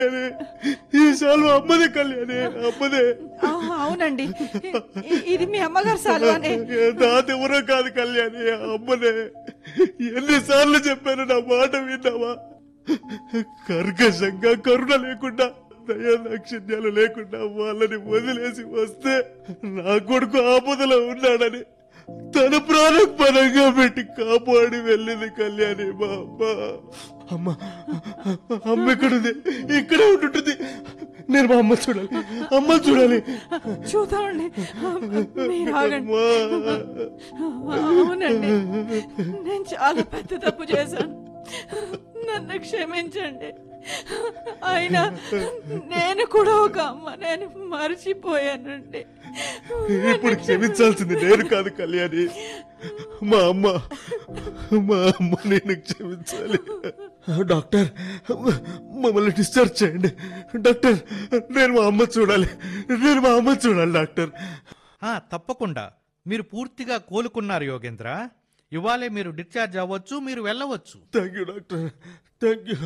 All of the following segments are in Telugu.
ఈ శాల్వ అమ్మదే కళ్యాణి అమ్మదే ఆ, అవునండి ఇ- ఇది మీ అమ్మగారు సాల్వానే నాదెవరో కాదు కళ్యాణి అమ్మనే ఎన్నిసార్లు చెప్పాను నా మాట విన్నావా కర్కశంగా కరుణ లేకుండా దయా దాక్షిణ్యాలు లేకుండా వాళ్ళని వదిలేసి వస్తే నా కొడుకు ఆపదలో ఉన్నాడని తన ప్రాణం పరంగా పెట్టి కాపాడి వెళ్ళింది కళ్యాణి మా అమ్మ అమ్మ అమ్మ ఎక్కడుంది ఇక్కడే ఉంటుంటుంది నేను మా అమ్మ చూడాలి అమ్మ చూడాలి చూద్దామండి మీరు ఆగండి అమ్మా అవునండి నేను చాలా పెద్ద తప్పు చేశాను నన్ను క్షమించండి అయినా నేను కూడా ఒక అమ్మ నేను మర్చిపోయానండి ఇప్పుడు క్షమించాల్సింది నేను కాదు కళ్యాణి మా అమ్మ మా అమ్మ నేను క్షమించాలి డాక్టర్ మమ్మల్ని డిశ్చార్జ్ చేయండి డాక్టర్ నేను మా అమ్మ చూడాలి నేను మా అమ్మ చూడాలి డాక్టర్ ఆ, తప్పకుండా మీరు పూర్తిగా కోలుకున్నారు యోగేంద్ర ఇవాళే మీరు డిశ్చార్జ్ అవ్వచ్చు మీరు వెళ్ళవచ్చు thank you doctor thank you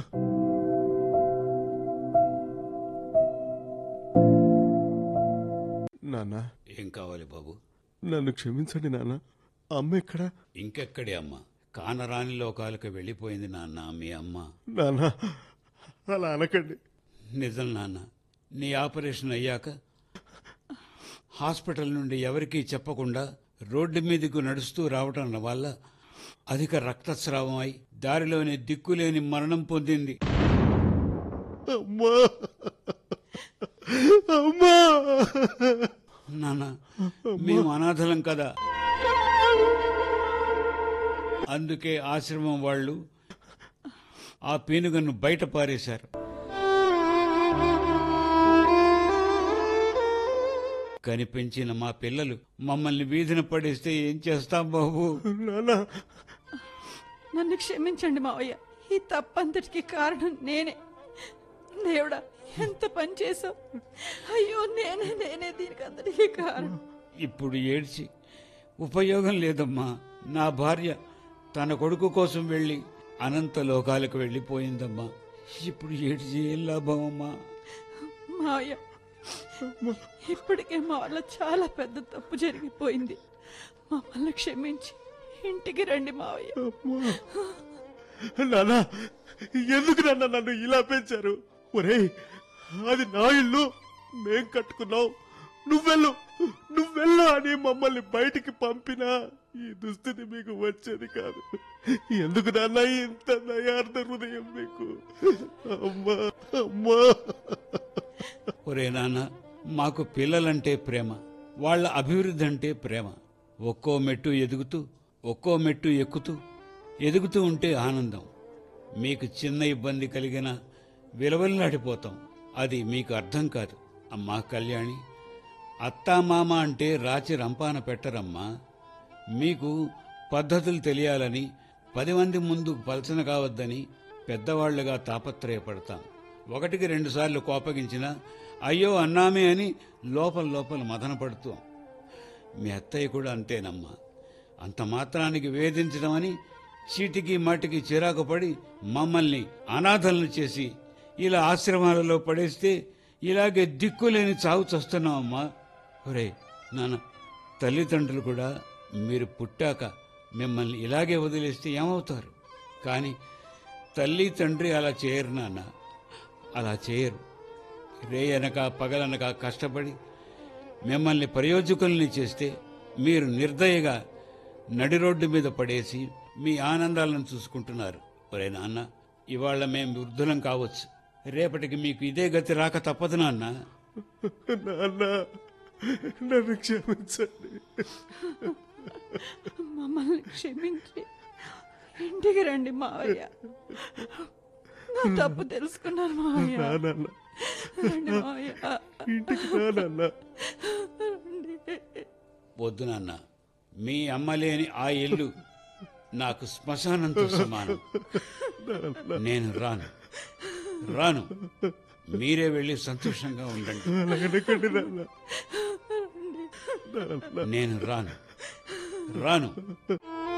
నాన్న ఏం కావాలి బాబు నన్ను క్షమించండి నాన్న అమ్మ ఎక్కడ ఇంకెక్కడే అమ్మ కానరాని లోకాలకు వెళ్ళిపోయింది నాన్న మీ అమ్మ నాన్న అలా అనకండి నిజం నాన్న నీ ఆపరేషన్ అయ్యాక హాస్పిటల్ నుండి ఎవరికీ చెప్పకుండా రోడ్డు మీదకు నడుస్తూ రావటం వల్ల అధిక రక్తస్రావం అయి దారిలోనే దిక్కులేని మరణం పొందింది అమ్మా అమ్మా నాన్న మేము అనాథలం కదా అందుకే ఆశ్రమం వాళ్ళు ఆ పీనుగను బయట పారేశారు కనిపించిన మా పిల్లలు మమ్మల్ని వీధిన పడేస్తే ఏం చేస్తాం బాబు నాన్న నన్ను క్షమించండి మావయ్య ఈ తప్పంతటికి కారణం నేనే దేవుడా ఎంత పని చేసావు అయ్యో నేనే నేనే దీనికి అందరికీ కారణం ఇప్పుడు ఏడ్చి ఉపయోగం లేదమ్మా నా భార్య తన కొడుకు కోసం వెళ్ళి అనంత లోకాలకు వెళ్ళిపోయిందమ్మా ఇప్పుడు ఏడ్చి ఏం లాభం అమ్మా మావయ్య ఇప్పటికే మా వల్ల చాలా పెద్ద తప్పు జరిగిపోయింది మమ్మల్ని క్షమించి ఇంటికి రండి మావయ్య నాన్న ఎందుకు నాన్న నన్ను ఇలా పెంచారు ఒరేయ్ అది నా ఇల్లు మేం కట్టుకున్నాం నువ్వెళ్ళు నువ్వెళ్ళు అని మమ్మల్ని బయటికి పంపినా ఈ దుస్థితి మీకు వచ్చేది కాదు ఎందుకు నాన్న ఇంత దయార్థ హృదయం మీకు అమ్మా అమ్మా ఒరే నాన్న మాకు పిల్లలంటే ప్రేమ వాళ్ళ అభివృద్ధి అంటే ప్రేమ ఒక్కో మెట్టు ఎదుగుతూ ఒక్కో మెట్టు ఎక్కుతూ ఎదుగుతూ ఉంటే ఆనందం మీకు చిన్న ఇబ్బంది కలిగిన విలవల్లాడిపోతాం అది మీకు అర్థం కాదు అమ్మా కళ్యాణి అత్తామామ అంటే రాచి రంపాన పెట్టరమ్మా మీకు పద్ధతులు తెలియాలని పది మంది ముందు పలచన కావద్దని పెద్దవాళ్లుగా తాపత్రయపడతాం ఒకటికి రెండుసార్లు కోపగించినా అయ్యో అన్నామే అని లోపల లోపల మదన పడుతాం మీ అత్తయ్య కూడా అంతేనమ్మా అంత మాత్రానికి వేధించడం అని చీటికి మాటికి చిరాకు పడి మమ్మల్ని అనాథలను చేసి ఇలా ఆశ్రమాలలో పడేస్తే ఇలాగే దిక్కులేని చావు చస్తున్నామమ్మా ఒరే నాన్న తల్లిదండ్రులు కూడా మీరు పుట్టాక మిమ్మల్ని ఇలాగే వదిలేస్తే ఏమవుతారు కానీ తల్లి తండ్రి అలా చేయరు నాన్న అలా చేయరు రేయనక పగలనక కష్టపడి మిమ్మల్ని ప్రయోజకుల్ని చేస్తే మీరు నిర్దయగా నడి రోడ్డు మీద పడేసి మీ ఆనందాలను చూసుకుంటున్నారు ఒరే నాన్న ఇవాళ మేం వృద్ధులం కావచ్చు రేపటికి మీకు ఇదే గతి రాక తప్పదు నాన్న నాన్న నన్ను క్షమించండి మమ్మల్ని క్షమించి ఇంటికి రండి మావయ్య నా తప్పు తెలుసుకున్నాను మావయ్య రా నాన్న రండి మావయ్య ఇంటికి రా నాన్న రండి. వద్దు నాన్న మీ అమ్మ లేని ఆ ఇల్లు నాకు శ్మశానంతో సమానం నేను రాను రాను మీరే వెళ్ళి సంతోషంగా ఉండండి అలాగనకండి నాన్న నాన్న నేను రాను రాను